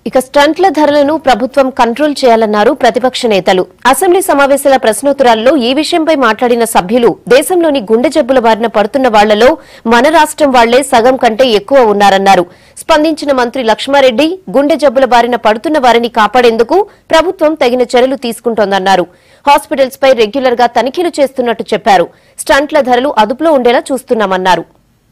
ఇక స్టంట్ల ధరలను ప్రభుత్వం కంట్రోల్ చేయాలన్నారు ప్రతిపక్ష నేతలు అసెంబ్లీ సమావేశాల ప్రశ్నోత్తరాల్లో ఈ విషయంపై మాట్లాడిన సభ్యులు దేశంలోని గుండె జబ్బుల బారిన పడుతున్న వాళ్లలో మన రాష్ట్రం వాళ్లే సగం కంటే ఎక్కువ ఉన్నారన్నారు స్పందించిన మంత్రి లక్ష్మారెడ్డి గుండె జబ్బుల బారిన పడుతున్న వారిని కాపాడేందుకు ప్రభుత్వం తగిన చర్యలు తీసుకుంటోందన్నారు హాస్పిటల్స్ పై రెగ్యులర్ గా తనిఖీలు చేస్తున్నట్టు చెప్పారు స్టంట్ల ధరలు అదుపులో ఉండేలా చూస్తున్నామన్నారు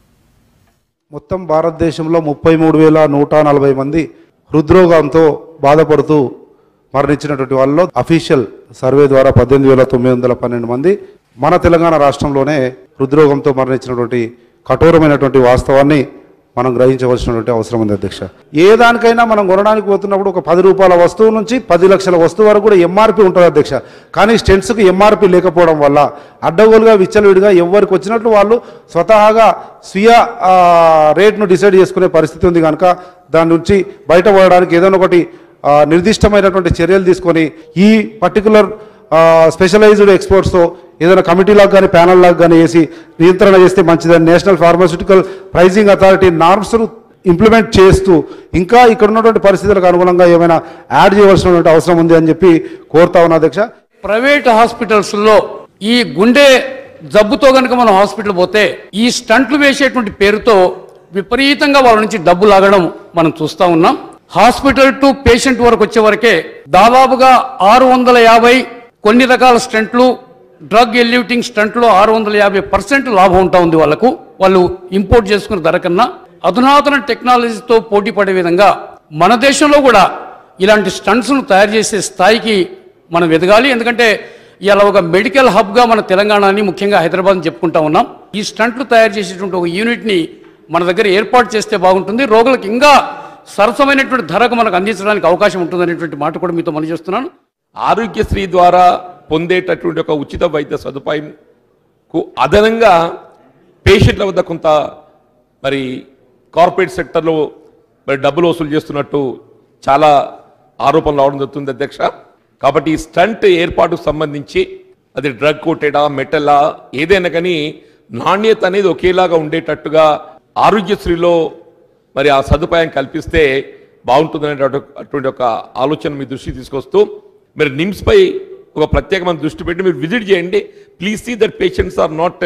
మొత్తం భారతదేశంలో ముప్పై మూడు వేల నూట నలభై మంది హృద్రోగంతో బాధపడుతూ మరణించినటువంటి వాళ్ళలో అఫీషియల్ సర్వే ద్వారా పద్దెనిమిది వేల తొమ్మిది వందల పన్నెండు మంది మన తెలంగాణ రాష్ట్రంలోనే హృద్రోగంతో మరణించినటువంటి కఠోరమైనటువంటి వాస్తవాన్ని మనం గ్రహించవలసినటువంటి అవసరం ఉంది అధ్యక్ష ఏ దానికైనా మనం కొనడానికి పోతున్నప్పుడు ఒక పది రూపాయల వస్తువు నుంచి పది లక్షల వస్తువు వరకు కూడా ఎంఆర్పి ఉంటుంది అధ్యక్ష కానీ స్టెంట్స్కి ఎంఆర్పి లేకపోవడం వల్ల అడ్డగోలుగా విచ్చలవిడిగా ఎవరికి వచ్చినట్లు వాళ్ళు స్వతహాగా స్వీయ ఆ, రేట్ను డిసైడ్ చేసుకునే పరిస్థితి ఉంది కనుక దాని నుంచి బయటపడడానికి ఏదైనా ఒకటి ఆ, నిర్దిష్టమైనటువంటి చర్యలు తీసుకొని ఈ పర్టికులర్ స్పెషలైజ్డ్ ఎక్స్పర్ట్స్తో ఏదైనా కమిటీలాగా కానీ ప్యానల్ లాగా కానీ వేసి నియంత్రణ చేస్తే మంచిదని నేషనల్ ఫార్మాస్యూటికల్ ప్రైజింగ్ అథారిటీ నార్మ్స్ను ఇంప్లిమెంట్ చేస్తూ ఇంకా ఇక్కడ ఉన్నటువంటి పరిస్థితులకు అనుగుణంగా ఏమైనా యాడ్ చేయవలసినటువంటి అవసరం ఉంది అని చెప్పి కోరుతా ఉన్నా అధ్యక్ష ప్రైవేట్ హాస్పిటల్స్లో ఈ గుండె జబ్బుతో కనుక మనం హాస్పిటల్ పోతే ఈ స్టంట్లు వేసేటువంటి పేరుతో విపరీతంగా వాళ్ళ నుంచి డబ్బు లాగడం మనం చూస్తా ఉన్నాం హాస్పిటల్ టు పేషెంట్ వరకు వచ్చే వరకే దాదాపుగా ఆరు వందల యాభై కొన్ని రకాల స్టంట్లు డ్రగ్ ఎల్యూటింగ్ స్టంట్లు ఆరు వందల యాభై పర్సెంట్ లాభం ఉంటా ఉంది వాళ్ళకు వాళ్ళు ఇంపోర్ట్ చేసుకున్న ధర కన్నా అధునాతన టెక్నాలజీతో పోటీ పడే విధంగా మన దేశంలో కూడా ఇలాంటి స్టంట్స్ను తయారు చేసే స్థాయికి మనం ఎదగాలి ఎందుకంటే ఇలా ఒక మెడికల్ హబ్గా మన తెలంగాణని ముఖ్యంగా హైదరాబాద్ చెప్పుకుంటా ఉన్నాం ఈ స్టంట్లు తయారు చేసేటువంటి ఒక యూనిట్ని మన దగ్గర ఏర్పాటు చేస్తే బాగుంటుంది రోగులకు ఇంకా సరసమైనటువంటి ధరకు మనకు అందించడానికి అవకాశం ఉంటుందనేటువంటి మాట కూడా మీతో మనం చేస్తున్నాను ఆరోగ్యశ్రీ ద్వారా పొందేటటువంటి ఒక ఉచిత వైద్య సదుపాయంకు అదనంగా పేషెంట్ల వద్ద కొంత మరి కార్పొరేట్ సెక్టర్లో మరి డబ్బులు వసూలు చేస్తున్నట్టు చాలా ఆరోపణలు రావడం జరుగుతుంది అధ్యక్ష కాబట్టి ఈ స్టంట్ ఏర్పాటుకు సంబంధించి అది డ్రగ్ కోటెడా మెటలా ఏదైనా కానీ నాణ్యత అనేది ఒకేలాగా ఉండేటట్టుగా ఆరోగ్యశ్రీలో మరి ఆ సదుపాయం కల్పిస్తే బాగుంటుందనేటటువంటి ఒక ఆలోచన మీ దృష్టికి తీసుకొస్తూ మీరు నిమ్స్ పై ఒక ప్రత్యేకమైన దృష్టి పెట్టి మీరు విజిట్ చేయండి please see that patients are not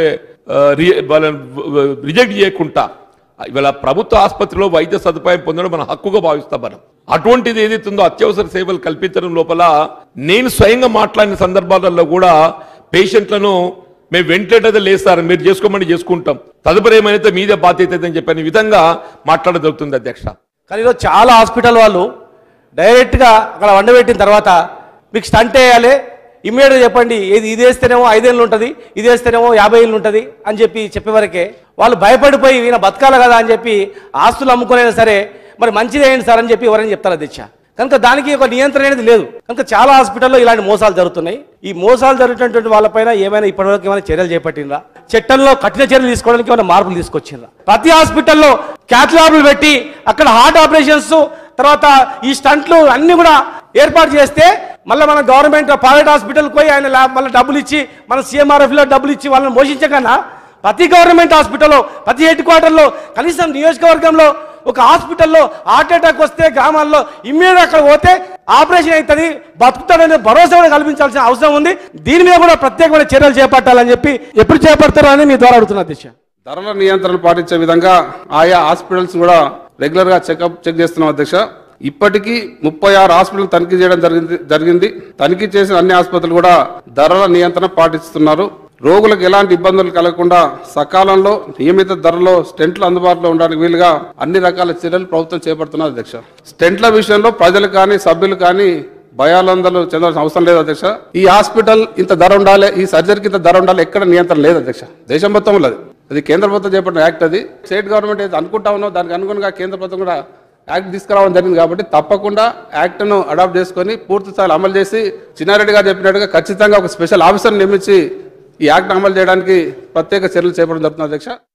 వాళ్ళని రిజెక్ట్ చేయకుండా ఇవాళ ప్రభుత్వ ఆసుపత్రిలో వైద్య సదుపాయం పొందడం మన హక్కుగా భావిస్తాం మనం అటువంటిది ఏదైతుందో అత్యవసర సేవలు కల్పించడం లోపల నేను స్వయంగా మాట్లాడిన సందర్భాలలో కూడా పేషెంట్లను మేము వెంటిలేటర్ లేస్తారు మీరు చేసుకోమని చేసుకుంటాం తదుపరి ఏమైతే మీదే బాధ్యత అని చెప్పిన విధంగా మాట్లాడడం జరుగుతుంది అధ్యక్ష కానీ ఈరోజు చాలా హాస్పిటల్ వాళ్ళు డైరెక్ట్గా అక్కడ వండబెట్టిన తర్వాత మీకు స్టంట్ వేయాలి ఇమ్మీడియట్గా చెప్పండి ఇది ఇది వేస్తేనేమో ఐదేళ్ళు ఉంటుంది ఇది వేస్తేనేమో యాభై ఏళ్ళు ఉంటుంది అని చెప్పి చెప్పేవరకే వాళ్ళు భయపడిపోయి ఈయన బతకాలి కదా అని చెప్పి ఆస్తులు అమ్ముకునైనా సరే మరి మంచిది ఏంటి సార్ అని చెప్పి ఎవరైనా చెప్తారు అధ్యక్ష కనుక దానికి ఒక నియంత్రణ అనేది లేదు కనుక చాలా హాస్పిటల్లో ఇలాంటి మోసాలు జరుగుతున్నాయి ఈ మోసాలు జరుగుతున్నటువంటి వాళ్ళపైన ఏమైనా ఇప్పటివరకు ఏమైనా చర్యలు చేపట్టినరా చట్టంలో కఠిన చర్యలు తీసుకోవడానికి ఏమైనా మార్పులు తీసుకొచ్చిండ్రా ప్రతి హాస్పిటల్లో క్యాథలాబ్లు పెట్టి అక్కడ హార్ట్ ఆపరేషన్స్ తర్వాత ఈ స్టంట్లు అన్ని కూడా ఏర్పాటు చేస్తే మళ్ళీ మన గవర్నమెంట్ ప్రైవేట్ హాస్పిటల్కి పోయి ఆయన లా- మళ్ళీ డబ్బులు ఇచ్చి మన సీఎంఆర్ఎఫ్లో డబ్బులు ఇచ్చి వాళ్ళని మోసించకన్నా ప్రతి గవర్నమెంట్ హాస్పిటల్లో ప్రతి హెడ్ క్వార్టర్లో కనీసం నియోజకవర్గంలో ఒక హాస్పిటల్లో హార్ట్ అటాక్ వస్తే గ్రామాల్లో ఇమ్మీడియట్ అక్కడ పోతే ఆపరేషన్ అవుతుంది బతుకుతాడనే భరోసా కూడా కల్పించాల్సిన అవసరం ఉంది దీని మీద కూడా ప్రత్యేకమైన చర్యలు చేపట్టాలని చెప్పి ఎప్పుడు చేపడతారో అని మీ ద్వారా అడుగుతున్నా అధ్యక్ష ధరల నియంత్రణ పాటించే విధంగా ఆయా హాస్పిటల్స్ కూడా రెగ్యులర్ గా చెకప్ చెక్ చేస్తున్నాం అధ్యక్ష ఇప్పటికీ ముప్పై ఆరు హాస్పిటల్ తనిఖీ చేయడం జరిగింది జరిగింది తనిఖీ చేసిన అన్ని ఆసుపత్రులు కూడా ధరల నియంత్రణ పాటిస్తున్నారు రోగులకు ఎలాంటి ఇబ్బందులు కలగకుండా సకాలంలో నియమిత ధరలో స్టెంట్లు అందుబాటులో ఉండడానికి వీలుగా అన్ని రకాల చర్యలు ప్రభుత్వం చేపడుతున్నారు అధ్యక్ష స్టెంట్ల విషయంలో ప్రజలు కానీ సభ్యులు కానీ భయాలందరూ చెందాల్సిన అవసరం లేదు అధ్యక్ష ఈ హాస్పిటల్ ఇంత ధర ఉండాలి ఈ సర్జరీకి ఇంత ధర ఉండాలి ఎక్కడ నియంత్రణ లేదు అధ్యక్ష దేశం మొత్తం లేదు అది కేంద్ర ప్రభుత్వం చేపట్టిన యాక్ట్ అది స్టేట్ గవర్నమెంట్ ఏది అనుకుంటా ఉన్నో దానికి అనుగుణంగా కేంద్ర ప్రభుత్వం కూడా యాక్ట్ తీసుకురావడం జరిగింది కాబట్టి తప్పకుండా యాక్ట్ను అడాప్ట్ చేసుకొని పూర్తి స్థాయిలో అమలు చేసి చిన్నారెడ్డి గారు చెప్పినట్టుగా ఖచ్చితంగా ఒక స్పెషల్ ఆఫీసర్ నియమించి ఈ యాక్ట్ అమలు చేయడానికి ప్రత్యేక చర్యలు చేపట్టడం జరుగుతుంది అధ్యక్ష